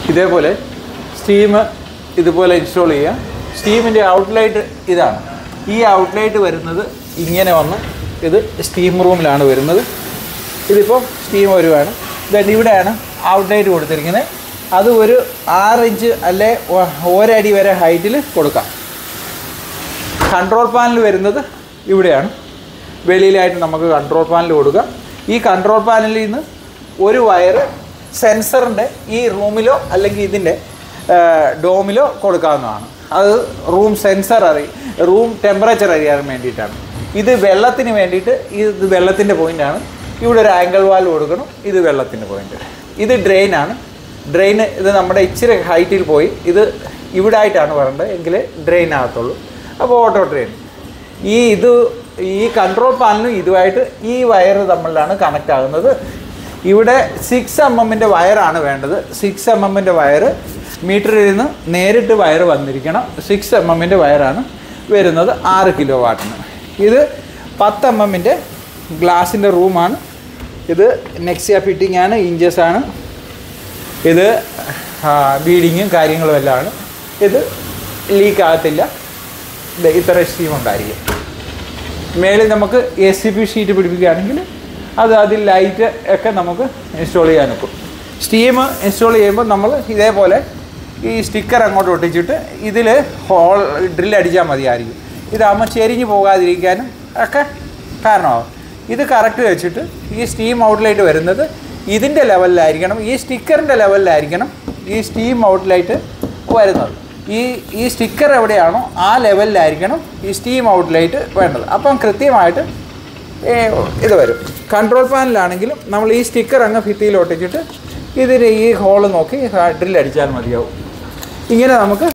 ഇതേപോലെ സ്റ്റീം ഇതുപോലെ ഇൻസ്റ്റാൾ ചെയ്യുക സ്റ്റീമിൻ്റെ ഔട്ട്ലൈറ്റ് ഇതാണ് ഈ ഔട്ട്ലൈറ്റ് വരുന്നത് ഇങ്ങനെ വന്ന് ഇത് സ്റ്റീം റൂമിലാണ് വരുന്നത് ഇതിപ്പോൾ സ്റ്റീം വരുവാണ് ദെൻ ഇവിടെയാണ് ഔട്ട്ലൈറ്റ് കൊടുത്തിരിക്കുന്നത് അത് ഒരു ആറ് ഇഞ്ച് അല്ലെ ഒ- ഒരടി വരെ ഹൈറ്റിൽ കൊടുക്കാം കൺട്രോൾ പാനൽ വരുന്നത് ഇവിടെയാണ് വെളിയിലായിട്ട് നമുക്ക് കൺട്രോൾ പാനൽ കൊടുക്കാം ഈ കൺട്രോൾ പാനലിൽ നിന്ന് ഒരു വയറ് സെൻസറിൻ്റെ ഈ റൂമിലോ അല്ലെങ്കിൽ ഇതിൻ്റെ ഡോമിലോ കൊടുക്കാവുന്നതാണ് അത് റൂം സെൻസർ അറിയ റൂം ടെമ്പറേച്ചർ അറിയാൻ വേണ്ടിയിട്ടാണ് ഇത് വെള്ളത്തിന് വേണ്ടിയിട്ട് ഇത് വെള്ളത്തിൻ്റെ പോയിൻ്റാണ് ഇവിടെ ഒരു ആംഗിൾ വാൽ കൊടുക്കണം ഇത് വെള്ളത്തിൻ്റെ പോയിൻ്റ് ഇത് ഡ്രെയിനാണ് ഡ്രെയിൻ ഇത് നമ്മുടെ ഇച്ചിരി ഹൈറ്റിൽ പോയി ഇത് ഇവിടെ ആയിട്ടാണ് വരേണ്ടത് എങ്കിലേ ഡ്രെയിൻ ആകത്തുള്ളൂ അപ്പോൾ ഓട്ടോ ഡ്രെയിൻ ഈ ഇത് ഈ കൺട്രോൾ പാനലും ഇതുമായിട്ട് ഈ വയർ തമ്മിലാണ് കണക്റ്റ് ആകുന്നത് ഇവിടെ സിക്സ് എം എമ്മിൻ്റെ വയറാണ് വേണ്ടത് സിക്സ് എം എമ്മിൻ്റെ വയർ മീറ്ററിൽ നിന്ന് നേരിട്ട് വയർ വന്നിരിക്കണം സിക്സ് എം എമ്മിൻ്റെ വയറാണ് വരുന്നത് ആറ് കിലോ വാട്ടിന് ഇത് പത്ത് എം എമ്മിൻ്റെ ഗ്ലാസിൻ്റെ റൂമാണ് ഇത് നെക്സിയ ഫിറ്റിംഗ് ആണ് ഇഞ്ചസ് ആണ് ഇത് ബീഡിങ്ങും കാര്യങ്ങളും എല്ലാം ആണ് ഇത് ലീക്ക് ആകത്തില്ല ഇത് ഇത്ര സ്റ്റീം ഉണ്ടായിരിക്കും മേളിൽ നമുക്ക് എ സി പി ഷീറ്റ് പിടിപ്പിക്കുകയാണെങ്കിൽ അത് അതിൽ ലൈറ്റ് ഒക്കെ നമുക്ക് ഇൻസ്റ്റാൾ ചെയ്യാൻ നോക്കും സ്റ്റീം ഇൻസ്റ്റാൾ ചെയ്യുമ്പോൾ നമ്മൾ ഇതേപോലെ ഈ സ്റ്റിക്കർ അങ്ങോട്ട് ഒട്ടിച്ചിട്ട് ഇതിൽ ഹോൾ ഡ്രിൽ അടിച്ചാൽ മതിയായിരിക്കും ഇതാകുമ്പോൾ ചെരിഞ്ഞ് പോകാതിരിക്കാനും ഒക്കെ കാരണമാകും ഇത് കറക്റ്റ് വെച്ചിട്ട് ഈ സ്റ്റീം ഔട്ട്ലൈറ്റ് വരുന്നത് ഇതിൻ്റെ ലെവലിലായിരിക്കണം ഈ സ്റ്റിക്കറിൻ്റെ ലെവലിലായിരിക്കണം ഈ സ്റ്റീം ഔട്ട്ലൈറ്റ് വരുന്നത് ഈ ഈ സ്റ്റിക്കർ എവിടെയാണോ ആ ലെവലിലായിരിക്കണം ഈ സ്റ്റീം ഔട്ട്ലൈറ്റ് വേണ്ടത് അപ്പം കൃത്യമായിട്ട് ഏ, ഇത് വരും കൺട്രോൾ പാനലാണെങ്കിലും നമ്മൾ ഈ സ്റ്റിക്കർ അങ്ങ് ഭിത്തിയിൽ ഒട്ടിച്ചിട്ട് ഇതിന് ഈ ഹോള് നോക്കി ഡ്രിൽ അടിച്ചാൽ മതിയാവും ഇങ്ങനെ നമുക്ക്